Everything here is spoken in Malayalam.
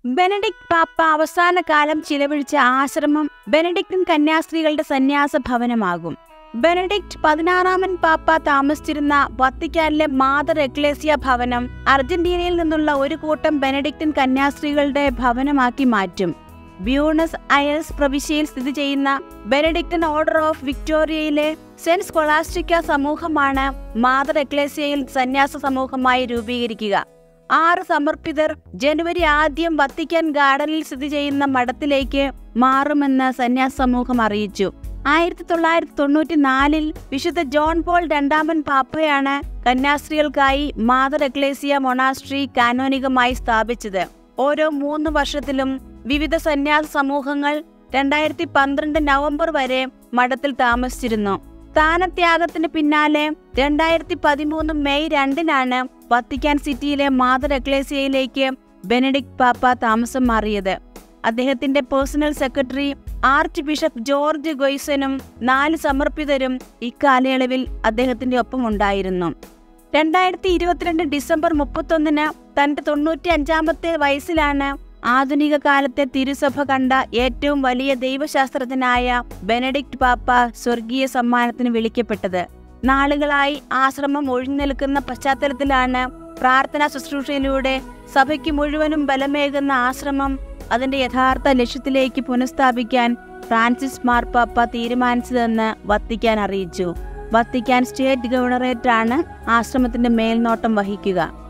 ബെനഡിക്ട് പാപ്പ അവസാന കാലം ചിലവഴിച്ച ആശ്രമം ബെനഡിക്ടൻ കന്യാസ്ത്രീകളുടെ സന്യാസ ഭവനമാകും ബെനഡിക്ട് പതിനാറാമൻ പാപ്പ താമസിച്ചിരുന്ന വത്തിക്കാനിലെ മാതർ എക്ലേസിയ ഭവനം അർജന്റീനയിൽ നിന്നുള്ള ഒരു കൂട്ടം ബെനഡിക്ടൻ കന്യാസ്ത്രീകളുടെ ഭവനമാക്കി മാറ്റും ബ്യൂണസ് അയർസ് പ്രവിശ്യയിൽ സ്ഥിതി ചെയ്യുന്ന ബെനഡിക്ടൻ ഓർഡർ ഓഫ് വിക്ടോറിയയിലെ സെന്റ് സ്കൊളാസ്റ്റിക്ക സമൂഹമാണ് മാതർ എക്ലേസിയയിൽ സന്യാസ സമൂഹമായി രൂപീകരിക്കുക ആറ് സമർപ്പിതർ ജനുവരി ആദ്യം വത്തിക്കാൻ ഗാർഡനിൽ സ്ഥിതി ചെയ്യുന്ന മഠത്തിലേക്ക് മാറുമെന്ന് സന്യാസ സമൂഹം അറിയിച്ചു ആയിരത്തി തൊള്ളായിരത്തി തൊണ്ണൂറ്റി നാലിൽ വിശുദ്ധ ജോൺ പോൾ രണ്ടാമൻ പാപ്പയാണ് കന്യാസ്ത്രീകൾക്കായി മാതർ എക്ലേസിയ മൊണാസ്ട്രി കാനോനികമായി സ്ഥാപിച്ചത് ഓരോ മൂന്ന് വർഷത്തിലും വിവിധ സന്യാസ സമൂഹങ്ങൾ രണ്ടായിരത്തി പന്ത്രണ്ട് നവംബർ വരെ മഠത്തിൽ താമസിച്ചിരുന്നു സ്ഥാനത്യാഗത്തിന് പിന്നാലെ രണ്ടായിരത്തി പതിമൂന്ന് മെയ് രണ്ടിനാണ് വത്തിക്കാൻ സിറ്റിയിലെ മാതർ എക്ലേസിയയിലേക്ക് ബെനഡിക്ട് പാപ്പ താമസം മാറിയത് അദ്ദേഹത്തിന്റെ personal secretary archbishop George ഗൊയ്സനും നാല് സമർപ്പിതരും ഇക്കാലയളവിൽ അദ്ദേഹത്തിന്റെ ഒപ്പം ഉണ്ടായിരുന്നു രണ്ടായിരത്തി ഇരുപത്തിരണ്ട് ഡിസംബർ മുപ്പത്തൊന്നിന് തന്റെ തൊണ്ണൂറ്റി അഞ്ചാമത്തെ വയസ്സിലാണ് ആധുനിക കാലത്തെ തിരുസഭ കണ്ട ഏറ്റവും വലിയ ദൈവശാസ്ത്രജ്ഞനായ ബെനഡിക്ട് പാപ്പ സ്വർഗീയ സമ്മാനത്തിന് വിളിക്കപ്പെട്ടത് നാളുകളായി ആശ്രമം ഒഴിഞ്ഞുനിൽക്കുന്ന പശ്ചാത്തലത്തിലാണ് പ്രാർത്ഥനാ ശുശ്രൂഷയിലൂടെ സഭയ്ക്ക് മുഴുവനും ബലമേകുന്ന ആശ്രമം അതിന്റെ യഥാർത്ഥ ലക്ഷ്യത്തിലേക്ക് പുനഃസ്ഥാപിക്കാൻ ഫ്രാൻസിസ് മാർപ്പാപ്പ തീരുമാനിച്ചതെന്ന് വത്തിക്കാൻ അറിയിച്ചു വത്തിക്കാൻ സ്റ്റേറ്റ് ഗവർണറേറ്റാണ് ആശ്രമത്തിന്റെ മേൽനോട്ടം വഹിക്കുക